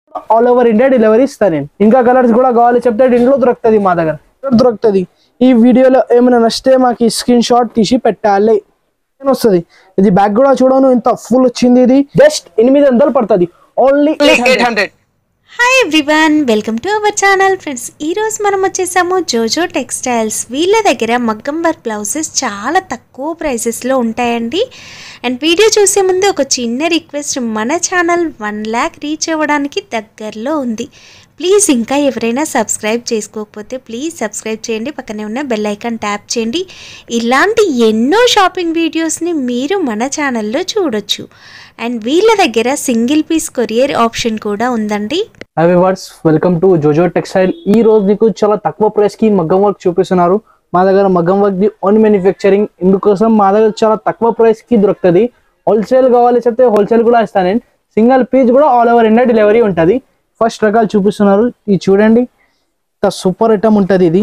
all over India delivery ఇస్తాను నేను ఇంకా కలర్స్ కూడా కావాలి చెప్తే ఇంట్లో దొరుకుతుంది మా దగ్గర దొరుకుతుంది ఈ వీడియోలో ఏమైనా నచ్చితే మాకు స్క్రీన్ షాట్ తీసి పెట్టాలి అని వస్తుంది ఇది బ్యాగ్ కూడా చూడను ఇంత ఫుల్ వచ్చింది ఇది జస్ట్ ఎనిమిది వందలు పడుతుంది only eight hundred hi everyone welcome to our channel friends ఈరోజు మనం వచ్చేసాము జోజో టెక్స్టైల్స్ వీళ్ళ దగ్గర మగ్గం వర్క్ బ్లౌజెస్ చాలా తక్కువ ప్రైసెస్లో ఉంటాయండి అండ్ వీడియో చూసే ముందు ఒక చిన్న రిక్వెస్ట్ మన ఛానల్ వన్ ల్యాక్ రీచ్ అవ్వడానికి దగ్గరలో ఉంది ప్లీజ్ ఇంకా ఎవరైనా సబ్స్క్రైబ్ చేసుకోకపోతే ప్లీజ్ సబ్స్క్రైబ్ చేయండి పక్కనే ఉన్న బెల్ ఐకాన్ ట్యాప్ చేయండి ఇలాంటి ఎన్నో షాపింగ్ వీడియోస్ని మీరు మన ఛానల్లో చూడొచ్చు అండ్ వీళ్ళ దగ్గర సింగిల్ పీస్ కొరియర్ ఆప్షన్ కూడా ఉందండి hi viewers welcome to JoJo textile ఈ రోజు మీకు చాలా తక్కువ ప్రైస్ కి మగ్గం వర్క్ చూపిస్తున్నారు మా దగ్గర మగ్గం వర్క్ ది ఓన్ మ్యానుఫ్యాక్చరింగ్ ఇందుకోసం మా దగ్గర చాలా తక్కువ ప్రైస్ కి దొరుకుతుంది హోల్సేల్ కావాలి చెప్తే హోల్సేల్ కూడా ఇస్తాను నేను సింగిల్ పీస్ కూడా ఆల్ ఓవర్ ఇండియా డెలివరీ ఉంటుంది ఫస్ట్ రకాలు చూపిస్తున్నారు ఇది చూడండి ఇంత సూపర్ ఐటమ్ ఉంటుంది ఇది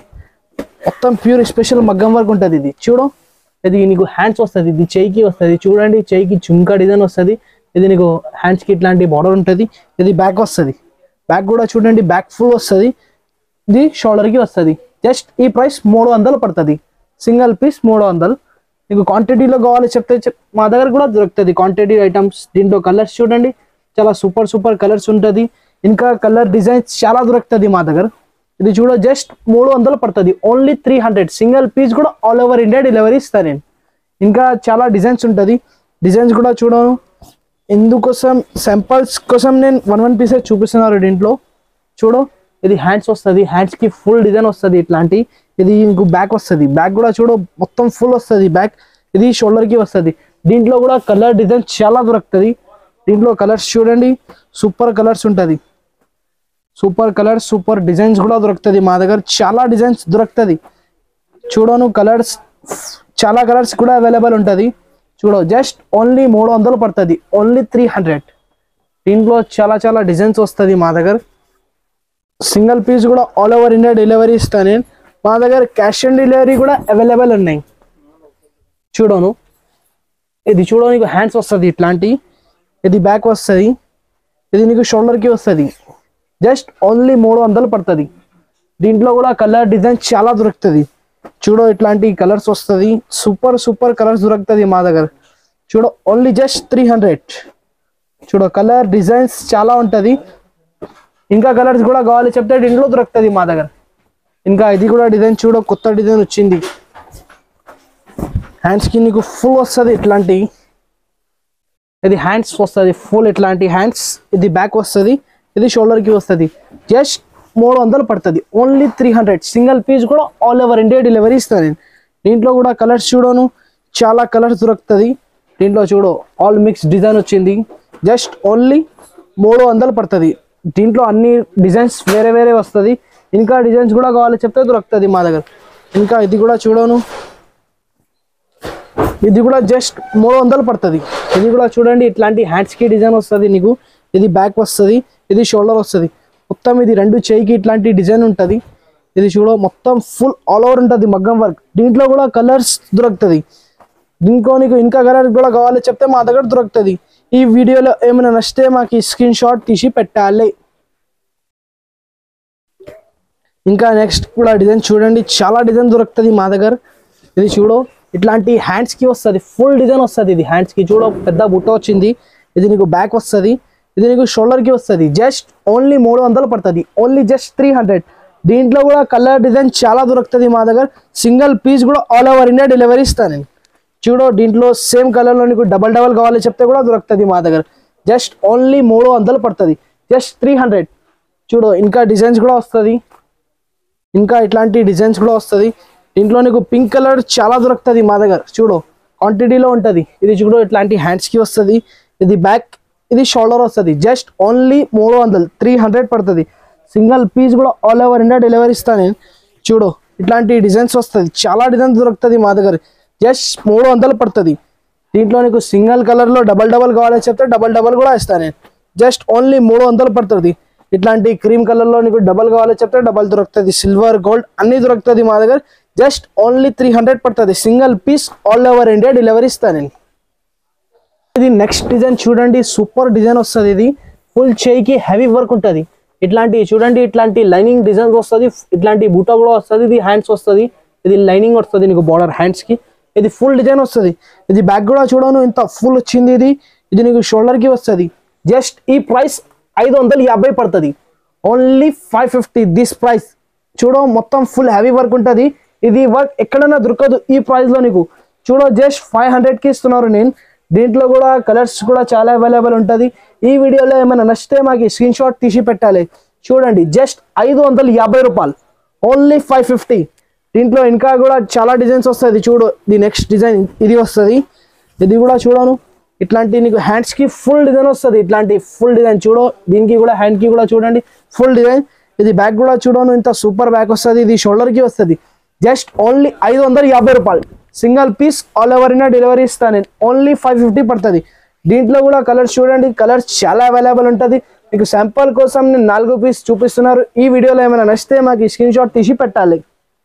మొత్తం ప్యూర్ స్పెషల్ మగ్గం వర్క్ ఉంటుంది ఇది చూడు ఇది నీకు హ్యాండ్స్ వస్తుంది ఇది చేయికి వస్తుంది చూడండి చేయికి చుంకా డిజైన్ వస్తుంది ఇది నీకు హ్యాండ్స్ కి ఇట్లాంటి బార్డర్ ఉంటుంది ఇది బ్యాక్ వస్తుంది బ్యాక్ కూడా చూడండి బ్యాక్ ఫుల్ వస్తుంది ఇది షోల్డర్ కి వస్తుంది జస్ట్ ఈ ప్రైస్ మూడు వందలు పడుతుంది సింగిల్ పీస్ మూడు వందలు మీకు క్వాంటిటీలో కావాలి చెప్తే చెప్- మా దగ్గర కూడా దొరుకుతుంది క్వాంటిటీ ఐటమ్స్ దీంట్లో కలర్స్ చూడండి చాలా సూపర్ సూపర్ కలర్స్ ఉంటుంది ఇంకా కలర్ డిజైన్స్ చాలా దొరుకుతుంది మా దగ్గర ఇది చూడ జస్ట్ మూడు వందలు పడుతుంది only three hundred single piece కూడా ఆల్ ఓవర్ ఇండియా డెలివరీ ఇస్తాను నేను ఇంకా చాలా డిజైన్స్ ఉంటుంది డిజైన్స్ కూడా చూడను ఎందుకోసం శాంపల్స్ కోసం నేను వన్ వన్ పీసెస్ చూపిస్తున్నారు దీంట్లో చూడు ఇది హ్యాండ్స్ వస్తుంది హ్యాండ్స్ కి ఫుల్ డిజైన్ వస్తుంది ఇట్లాంటి ఇది నీకు బ్యాక్ వస్తుంది బ్యాక్ కూడా చూడు మొత్తం ఫుల్ వస్తుంది బ్యాక్ ఇది షోల్డర్ కి వస్తుంది దీంట్లో కూడా కలర్ డిజైన్ చాలా దొరుకుతుంది దీంట్లో కలర్స్ చూడండి సూపర్ కలర్స్ ఉంటుంది సూపర్ కలర్స్ సూపర్ డిజైన్స్ కూడా దొరుకుతుంది మా దగ్గర చాలా డిజైన్స్ దొరుకుతుంది చూడను కలర్స్ చాలా కలర్స్ కూడా అవైలబుల్ ఉంటుంది చూడ జస్ట్ ఓన్లీ మూడు వందలు పడుతుంది ఓన్లీ త్రీ హండ్రెడ్ దీంట్లో చాలా చాలా డిజైన్స్ వస్తుంది మా దగ్గర సింగిల్ పీస్ కూడా ఆల్ ఓవర్ ఇండియా డెలివరీ ఇస్తాను నేను మా దగ్గర క్యాష్ ఆన్ డెలివరీ కూడా అవైలబుల్ ఉన్నాయి చూడను ఇది చూడ నీకు హ్యాండ్స్ వస్తుంది ఇట్లాంటి ఇది బ్యాక్ వస్తుంది ఇది నీకు షోల్డర్కి వస్తుంది జస్ట్ ఓన్లీ మూడు వందలు పడుతుంది దీంట్లో కూడా కలర్ డిజైన్ చాలా దొరుకుతుంది చూడు ఇట్లాంటి కలర్స్ వస్తుంది సూపర్ సూపర్ కలర్స్ దొరుకుతుంది మా దగ్గర చూడు ఓన్లీ జస్ట్ త్రీ హండ్రెడ్ చూడు కలర్ డిజైన్స్ చాలా ఉంటుంది ఇంకా కలర్స్ కూడా కావాలి చెప్తే దీంట్లో దొరుకుతుంది మా దగ్గర ఇంకా ఇది కూడా డిజైన్ చూడ కొత్త డిజైన్ వచ్చింది హ్యాండ్స్ కి నీకు ఫుల్ వస్తుంది ఇట్లాంటి ఇది హ్యాండ్స్ వస్తుంది ఫుల్ ఇట్లాంటి హ్యాండ్స్ ఇది బ్యాక్ వస్తుంది ఇది షోల్డర్ కి వస్తుంది జస్ట్ మూడు వందలు పడుతుంది only three hundred single piece కూడా ఆల్ ఓవర్ ఇండియా డెలివరీ ఇస్తాను నేను దీంట్లో కూడా కలర్స్ చూడను చాలా కలర్స్ దొరుకుతుంది దీంట్లో చూడు ఆల్ మిక్స్ డిజైన్ వచ్చింది జస్ట్ ఓన్లీ మూడు వందలు పడుతుంది దీంట్లో అన్ని డిజైన్స్ వేరే వేరే వస్తుంది ఇంకా డిజైన్స్ కూడా కావాలి చెప్తే దొరుకుతుంది మా దగ్గర ఇంకా ఇది కూడా చూడను ఇది కూడా జస్ట్ మూడు వందలు పడుతుంది ఇది కూడా చూడండి ఇట్లాంటి హ్యాండ్స్ కి డిజైన్ వస్తుంది నీకు ఇది బ్యాక్ వస్తుంది ఇది షోల్డర్ వస్తుంది మొత్తం ఇది రెండు చేయికి ఇట్లాంటి డిజైన్ ఉంటుంది ఇది చూడ మొత్తం ఫుల్ ఆల్ ఓవర్ ఉంటుంది మగ్గం వర్క్ దీంట్లో కూడా కలర్స్ దొరుకుతుంది దీంట్లో నీకు ఇంకా కలర్ కూడా కావాలి చెప్తే మా దగ్గర దొరుకుతుంది ఈ వీడియోలో ఏమైనా నచ్చితే మాకు స్క్రీన్ షాట్ తీసి పెట్టాలి ఇంకా నెక్స్ట్ కూడా డిజైన్ చూడండి చాలా డిజైన్ దొరుకుతుంది మా దగ్గర ఇది చూడు ఇట్లాంటి హ్యాండ్స్ కి వస్తుంది ఫుల్ డిజైన్ వస్తుంది ఇది హ్యాండ్స్ కి చూడు పెద్ద బుట్ట వచ్చింది ఇది నీకు బ్యాక్ వస్తుంది ఇది నీకు షోల్డర్ కి వస్తుంది జస్ట్ ఓన్లీ మూడు వందలు పడుతుంది ఓన్లీ జస్ట్ త్రీ హండ్రెడ్ దీంట్లో కూడా కలర్ డిజైన్ చాలా దొరుకుతుంది మా దగ్గర సింగిల్ పీస్ కూడా ఆల్ ఓవర్ ఇండియా డెలివరీ ఇస్తాను నేను చూడు దీంట్లో సేమ్ కలర్ లో నీకు డబల్ డబల్ కావాలి చెప్తే కూడా దొరుకుతుంది మా దగ్గర జస్ట్ ఓన్లీ మూడు వందలు పడుతుంది జస్ట్ త్రీ హండ్రెడ్ చూడు ఇంకా డిజైన్స్ కూడా వస్తుంది ఇంకా ఇట్లాంటి డిజైన్స్ కూడా వస్తుంది దీంట్లో నీకు పింక్ కలర్ చాలా దొరుకుతుంది మా దగ్గర చూడు క్వాంటిటీలో ఉంటుంది ఇది చూడు ఇట్లాంటి హ్యాండ్స్ కి వస్తుంది ఇది బ్యాక్ ఇది షోల్డర్ వస్తుంది జస్ట్ ఓన్లీ మూడు వందలు త్రీ హండ్రెడ్ పడుతుంది సింగిల్ పీస్ కూడా ఆల్ ఓవర్ ఇండియా డెలివరీ ఇస్తాను నేను చూడు ఇట్లాంటి డిజైన్స్ వస్తుంది చాలా డిజైన్స్ దొరుకుతుంది మా దగ్గర జస్ట్ మూడు వందలు పడుతుంది దీంట్లో నీకు సింగిల్ కలర్ లో డబల్ డబల్ కావాలని చెప్తే డబల్ డబల్ కూడా ఇస్తాను నేను జస్ట్ ఓన్లీ మూడు వందలు పడుతుంది ఇట్లాంటి క్రీమ్ కలర్ లో నీకు డబల్ కావాలో చెప్తే డబల్ దొరుకుతుంది సిల్వర్ గోల్డ్ అన్ని దొరుకుతుంది మా దగ్గర జస్ట్ ఓన్లీ త్రీ హండ్రెడ్ పడుతుంది single piece all over India delivery ఇస్తాను నేను ఇది నెక్స్ట్ డిజైన్ చూడండి సూపర్ డిజైన్ వస్తుంది ఇది ఫుల్ చేయికి హెవీ వర్క్ ఉంటుంది ఇట్లాంటి చూడండి ఇట్లాంటి లైనింగ్ డిజైన్స్ వస్తుంది ఇట్లాంటి బూటా కూడా వస్తుంది ఇది హ్యాండ్స్ వస్తుంది ఇది లైనింగ్ వస్తుంది నీకు బార్డర్ హ్యాండ్స్ కి ఇది ఫుల్ డిజైన్ వస్తుంది ఇది బ్యాక్ కూడా చూడను ఇంత ఫుల్ వచ్చింది ఇది ఇది నీకు షోల్డర్ కి వస్తుంది జస్ట్ ఈ ప్రైస్ ఐదు వందల యాభై పడుతుంది only five fifty this price చూడ మొత్తం ఫుల్ హెవీ వర్క్ ఉంటుంది ఇది వర్క్ ఎక్కడైనా దొరకదు ఈ ప్రైస్ లో నీకు చూడ జస్ట్ ఫైవ్ హండ్రెడ్ కి ఇస్తున్నారు నేను దీంట్లో కూడా కలర్స్ కూడా చాలా అవైలబుల్ ఉంటుంది ఈ వీడియోలో ఏమైనా నచ్చితే మాకు స్క్రీన్ షాట్ తీసి పెట్టాలి చూడండి జస్ట్ ఐదు వందల యాభై రూపాయలు ఓన్లీ ఫైవ్ ఫిఫ్టీ దీంట్లో ఇంకా కూడా చాలా డిజైన్స్ వస్తుంది చూడు ది నెక్స్ట్ డిజైన్ ఇది వస్తుంది ఇది కూడా చూడను ఇట్లాంటి నీకు హ్యాండ్స్ కి ఫుల్ డిజైన్ వస్తుంది ఇట్లాంటి ఫుల్ డిజైన్ చూడు దీనికి కూడా హ్యాండ్ కి కూడా చూడండి ఫుల్ డిజైన్ ఇది బ్యాక్ కూడా చూడను ఇంత సూపర్ బ్యాక్ వస్తుంది ఇది షోల్డర్ కి వస్తుంది జస్ట్ ఓన్లీ ఐదు వందల యాభై రూపాయలు single piece all over India delivery ఇస్తాను నేను ఓన్లీ ఫైవ్ ఫిఫ్టీ పడుతుంది దీంట్లో కూడా కలర్స్ చూడండి కలర్స్ చాలా అవైలబుల్ ఉంటుంది మీకు శాంపుల్ కోసం నేను నాలుగు పీస్ చూపిస్తున్నారు ఈ వీడియోలో ఏమైనా నచ్చితే మాకు స్క్రీన్ షాట్ తీసి పెట్టాలి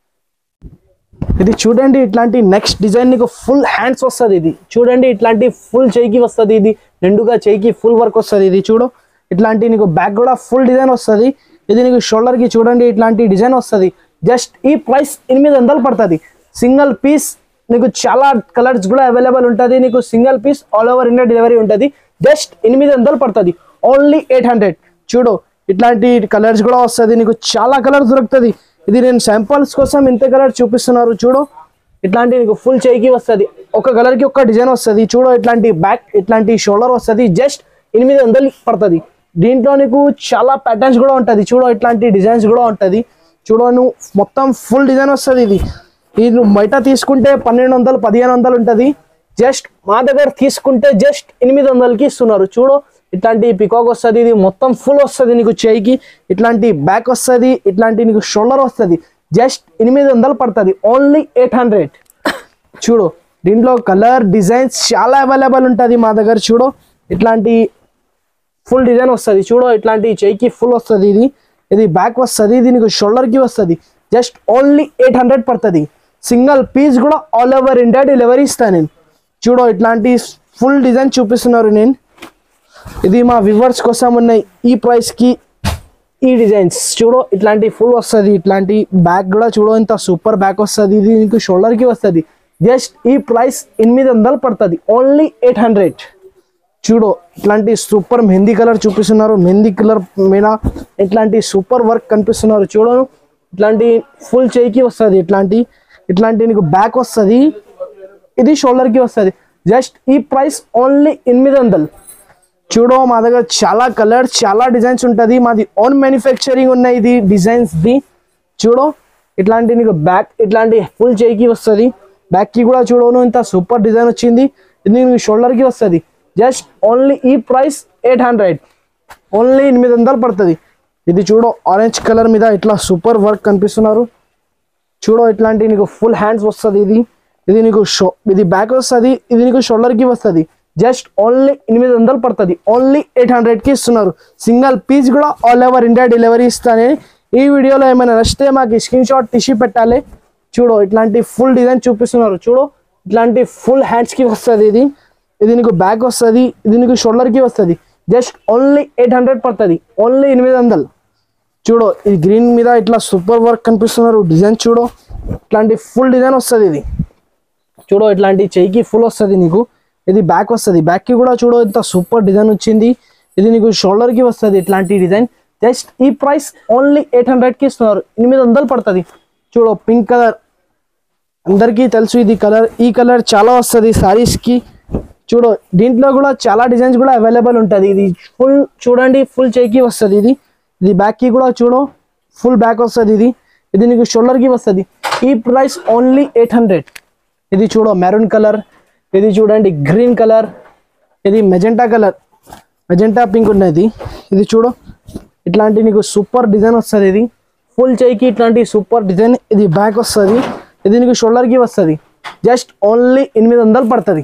ఇది చూడండి ఇట్లాంటి నెక్స్ట్ డిజైన్ నీకు ఫుల్ హ్యాండ్స్ వస్తుంది ఇది చూడండి ఇట్లాంటి ఫుల్ చేయికి వస్తుంది ఇది నిండుగా చేయికి ఫుల్ వర్క్ వస్తుంది ఇది చూడు ఇట్లాంటి నీకు బ్యాక్ కూడా ఫుల్ డిజైన్ వస్తుంది ఇది నీకు షోల్డర్ కి చూడండి ఇట్లాంటి డిజైన్ వస్తుంది జస్ట్ ఈ ప్రైస్ ఎనిమిది వందలు పడుతుంది సింగిల్ పీస్ నీకు చాలా కలర్స్ కూడా అవైలబుల్ ఉంటుంది నీకు single piece all over India delivery ఉంటుంది జస్ట్ ఎనిమిది వందలు పడుతుంది ఓన్లీ ఎయిట్ హండ్రెడ్ చూడు ఇట్లాంటి కలర్స్ కూడా వస్తుంది నీకు చాలా కలర్స్ దొరుకుతుంది ఇది నేను శాంపుల్స్ కోసం ఇంత కలర్ చూపిస్తున్నారు చూడు ఇట్లాంటి నీకు ఫుల్ చేయికి వస్తుంది ఒక కలర్ కి ఒక డిజైన్ వస్తుంది చూడు ఇట్లాంటి బ్యాక్ ఇట్లాంటి షోల్డర్ వస్తుంది జస్ట్ ఎనిమిది వందలు పడుతుంది దీంట్లో నీకు చాలా ప్యాటర్న్స్ కూడా ఉంటుంది చూడు ఇట్లాంటి డిజైన్స్ కూడా ఉంటుంది చూడు నువ్వు మొత్తం ఫుల్ డిజైన్ వస్తుంది ఇది ఇది నువ్వు బయట తీసుకుంటే పన్నెండు వందలు పదిహేను వందలు ఉంటుంది జస్ట్ మా దగ్గర తీసుకుంటే జస్ట్ ఎనిమిది వందలకి ఇస్తున్నారు చూడు ఇట్లాంటి పికాక్ వస్తుంది ఇది మొత్తం ఫుల్ వస్తుంది నీకు చేయికి ఇట్లాంటి బ్యాక్ వస్తుంది ఇట్లాంటి నీకు షోల్డర్ వస్తుంది జస్ట్ ఎనిమిది వందలు పడుతుంది ఓన్లీ ఎయిట్ హండ్రెడ్ చూడు దీంట్లో కలర్ డిజైన్స్ చాలా అవైలబుల్ ఉంటుంది మా దగ్గర చూడు ఇట్లాంటి ఫుల్ డిజైన్ వస్తుంది చూడు ఇట్లాంటి చేయికి ఫుల్ వస్తుంది ఇది ఇది బ్యాక్ వస్తుంది ఇది నీకు షోల్డర్కి వస్తుంది జస్ట్ ఓన్లీ ఎయిట్ హండ్రెడ్ పడుతుంది సింగిల్ పీస్ కూడా ఆల్ ఓవర్ ఇండియా డెలివరీ ఇస్తాను నేను చూడు ఇట్లాంటి ఫుల్ డిజైన్ చూపిస్తున్నారు నేను ఇది మా వివర్స్ కోసం ఉన్నాయి ఈ ప్రైస్కి ఈ డిజైన్స్ చూడు ఇట్లాంటి ఫుల్ వస్తుంది ఇట్లాంటి బ్యాక్ కూడా చూడు ఇంత సూపర్ బ్యాక్ వస్తుంది ఇది నీకు షోల్డర్కి వస్తుంది జస్ట్ ఈ ప్రైస్ ఎనిమిది వందలు పడుతుంది ఓన్లీ ఎయిట్ హండ్రెడ్ చూడు ఇట్లాంటి సూపర్ మెహందీ కలర్ చూపిస్తున్నారు మెహందీ కలర్ మీద ఇట్లాంటి సూపర్ వర్క్ కనిపిస్తున్నారు చూడు ఇట్లాంటి ఫుల్ చేయికి వస్తుంది ఇట్లాంటి ఇట్లాంటి నీకు బ్యాక్ వస్తుంది ఇది షోల్డర్కి వస్తుంది జస్ట్ ఈ ప్రైస్ ఓన్లీ ఎనిమిది వందలు చూడు మా దగ్గర చాలా కలర్స్ చాలా డిజైన్స్ ఉంటుంది మాది ఓన్ మ్యానుఫ్యాక్చరింగ్ ఉన్నాయి ఇది డిజైన్స్ ది చూడు ఇట్లాంటి నీకు బ్యాక్ ఇట్లాంటి ఫుల్ చేయికి వస్తుంది బ్యాక్ కి కూడా చూడను ఇంత సూపర్ డిజైన్ వచ్చింది ఇది నీకు షోల్డర్ కి వస్తుంది జస్ట్ ఓన్లీ ఈ ప్రైస్ ఎయిట్ హండ్రెడ్ ఓన్లీ ఎనిమిది వందలు పడుతుంది ఇది చూడు ఆరెంజ్ కలర్ మీద ఇట్లా సూపర్ వర్క్ కనిపిస్తున్నారు చూడు ఇట్లాంటి నీకు ఫుల్ హ్యాండ్స్ వస్తుంది ఇది ఇది నీకు షో ఇది బ్యాక్ వస్తుంది ఇది నీకు షోల్డర్ కి వస్తుంది జస్ట్ ఓన్లీ ఎనిమిది వందలు పడుతుంది ఓన్లీ ఎయిట్ హండ్రెడ్ కి ఇస్తున్నారు సింగిల్ పీస్ కూడా ఆల్ ఓవర్ ఇండియా డెలివరీ ఇస్తానే ఈ వీడియోలో ఏమైనా నచ్చితే మాకు స్క్రీన్ షాట్ తీసి పెట్టాలి చూడు ఇట్లాంటి ఫుల్ డిజైన్ చూపిస్తున్నారు చూడు ఇట్లాంటి ఫుల్ హ్యాండ్స్ కి వస్తుంది ఇది ఇది నీకు బ్యాక్ వస్తుంది ఇది నీకు షోల్డర్ కి వస్తుంది జస్ట్ ఓన్లీ ఎయిట్ హండ్రెడ్ పడుతుంది ఓన్లీ ఎనిమిది వందలు చూడు ఇది గ్రీన్ మీద ఇట్లా సూపర్ వర్క్ కనిపిస్తున్నారు డిజైన్ చూడు ఇట్లాంటి ఫుల్ డిజైన్ వస్తుంది ఇది చూడు ఇట్లాంటి చెయ్యికి ఫుల్ వస్తుంది నీకు ఇది బ్యాక్ వస్తుంది బ్యాక్ కి కూడా చూడు ఇంత సూపర్ డిజైన్ వచ్చింది ఇది నీకు షోల్డర్ కి వస్తుంది ఇట్లాంటి డిజైన్ జస్ట్ ఈ ప్రైస్ ఓన్లీ ఎయిట్ హండ్రెడ్ కి ఇస్తున్నారు ఎనిమిది వందలు పడుతుంది చూడు పింక్ కలర్ అందరికీ తెలుసు ఇది కలర్ ఈ కలర్ చాలా వస్తుంది సారీస్ కి చూడు దీంట్లో కూడా చాలా డిజైన్స్ కూడా అవైలబుల్ ఉంటుంది ఇది ఫుల్ చూడండి ఫుల్ చేయికి వస్తుంది ఇది ఇది బ్యాక్ కి కూడా చూడు ఫుల్ బ్యాక్ వస్తుంది ఇది ఇది నీకు షోల్డర్ కి వస్తుంది ఈ ప్రైస్ ఓన్లీ ఎయిట్ హండ్రెడ్ ఇది చూడు మెరూన్ కలర్ ఇది చూడండి గ్రీన్ కలర్ ఇది మెజెంటా కలర్ మెజెంటా పింక్ ఉన్నది ఇది చూడు ఇట్లాంటి నీకు సూపర్ డిజైన్ వస్తుంది ఇది ఫుల్ చేయికి ఇట్లాంటి సూపర్ డిజైన్ ఇది బ్యాక్ వస్తుంది ఇది నీకు షోల్డర్కి వస్తుంది జస్ట్ ఓన్లీ ఎనిమిది వందలు పడుతుంది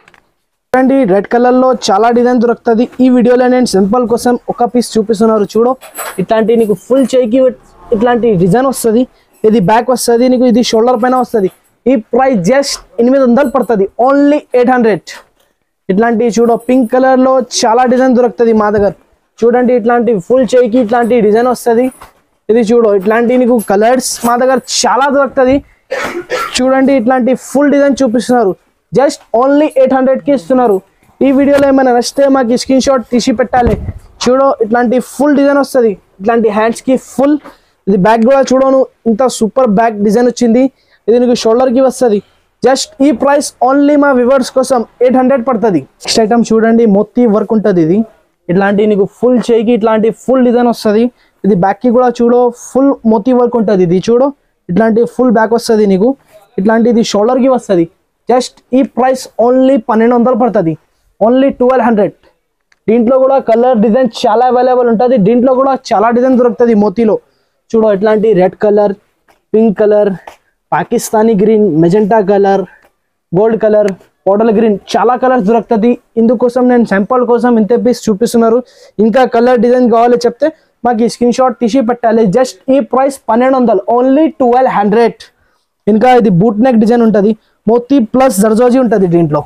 చూడండి రెడ్ కలర్ లో చాలా డిజైన్ దొరుకుతుంది ఈ వీడియోలో నేను సింపుల్ కోసం ఒక పీస్ చూపిస్తున్నారు చూడు ఇట్లాంటి నీకు ఫుల్ చేయికి ఇట్లాంటి డిజైన్ వస్తుంది ఇది బ్యాక్ వస్తుంది నీకు ఇది షోల్డర్ పైన వస్తుంది ఈ ప్రైస్ జస్ట్ ఎనిమిది వందలు పడుతుంది ఓన్లీ ఎయిట్ హండ్రెడ్ ఇట్లాంటి చూడు పింక్ కలర్ లో చాలా డిజైన్ దొరుకుతుంది మా దగ్గర చూడండి ఇట్లాంటి ఫుల్ చేయికి ఇట్లాంటి డిజైన్ వస్తుంది ఇది చూడు ఇట్లాంటి నీకు కలర్స్ మా దగ్గర చాలా దొరుకుతుంది చూడండి ఇట్లాంటి ఫుల్ డిజైన్ చూపిస్తున్నారు జస్ట్ ఓన్లీ ఎయిట్ హండ్రెడ్కి ఇస్తున్నారు ఈ వీడియోలో ఏమైనా నచ్చితే మాకు స్క్రీన్ షాట్ తీసి పెట్టాలి చూడు ఇట్లాంటి ఫుల్ డిజైన్ వస్తుంది ఇట్లాంటి హ్యాండ్స్కి ఫుల్ ఇది బ్యాక్ కూడా చూడను ఇంత సూపర్ బ్యాక్ డిజైన్ వచ్చింది ఇది నీకు షోల్డర్కి వస్తుంది జస్ట్ ఈ ప్రైస్ ఓన్లీ మా వివర్స్ కోసం ఎయిట్ హండ్రెడ్ పడుతుంది నెక్స్ట్ ఐటమ్ చూడండి మొత్తి వర్క్ ఉంటుంది ఇది ఇట్లాంటి నీకు ఫుల్ చేయికి ఇట్లాంటి ఫుల్ డిజైన్ వస్తుంది ఇది బ్యాక్కి కూడా చూడు ఫుల్ మొత్తి వర్క్ ఉంటుంది ఇది చూడు ఇట్లాంటి ఫుల్ బ్యాక్ వస్తుంది నీకు ఇట్లాంటి ఇది షోల్డర్కి వస్తుంది జస్ట్ ఈ ప్రైస్ ఓన్లీ పన్నెండు వందలు పడుతుంది ఓన్లీ ట్వెల్వ్ హండ్రెడ్ దీంట్లో కూడా కలర్ డిజైన్ చాలా అవైలబుల్ ఉంటుంది దీంట్లో కూడా చాలా డిజైన్ దొరుకుతుంది మోతీలో చూడు ఇట్లాంటి red colour pink colour Pakistani green magenta colour gold colour bottle green చాలా కలర్స్ దొరుకుతుంది ఇందుకోసం నేను శాంపుల్ కోసం ఇంత పీస్ చూపిస్తున్నారు ఇంకా కలర్ డిజైన్ కావాలి చెప్తే మాకు ఈ స్క్రీన్ షాట్ తీసి పెట్టాలి జస్ట్ ఈ ప్రైస్ పన్నెండు వందలు ఓన్లీ ట్వెల్వ్ హండ్రెడ్ ఇంకా ఇది బూట్ నెక్ డిజైన్ ఉంటుంది మోతీ ప్లస్ జర్జోజీ ఉంటుంది దీంట్లో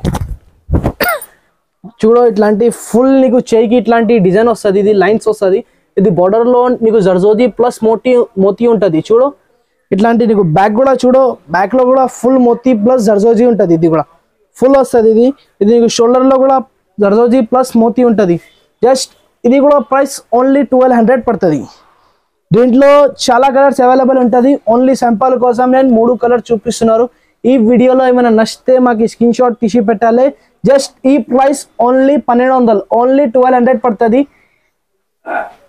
చూడు ఇట్లాంటి ఫుల్ నీకు చేయికి ఇట్లాంటి డిజైన్ వస్తుంది ఇది లైన్స్ వస్తుంది ఇది border లో నీకు జర్జోది ప్లస్ మోటీ మోతీ ఉంటుంది చూడు ఇట్లాంటి నీకు బ్యాక్ కూడా చూడు back లో కూడా ఫుల్ మోతీ ప్లస్ జర్జోజీ ఉంటుంది ఇది కూడా ఫుల్ వస్తుంది ఇది ఇది నీకు shoulder లో కూడా జర్జోజీ ప్లస్ మోతీ ఉంటుంది జస్ట్ ఇది కూడా ప్రైస్ ఓన్లీ ట్వెల్వ్ హండ్రెడ్ పడుతుంది దీంట్లో చాలా కలర్స్ అవైలబుల్ ఉంటుంది ఓన్లీ శాంపుల్ కోసం నేను మూడు కలర్ చూపిస్తున్నారు ఈ వీడియోలో ఏమైనా నచ్చితే మాకు స్క్రీన్ షాట్ తీసి పెట్టాలి జస్ట్ ఈ ప్రైస్ ఓన్లీ పన్నెండు వందలు ఓన్లీ ట్వెల్వ్ హండ్రెడ్ పడుతుంది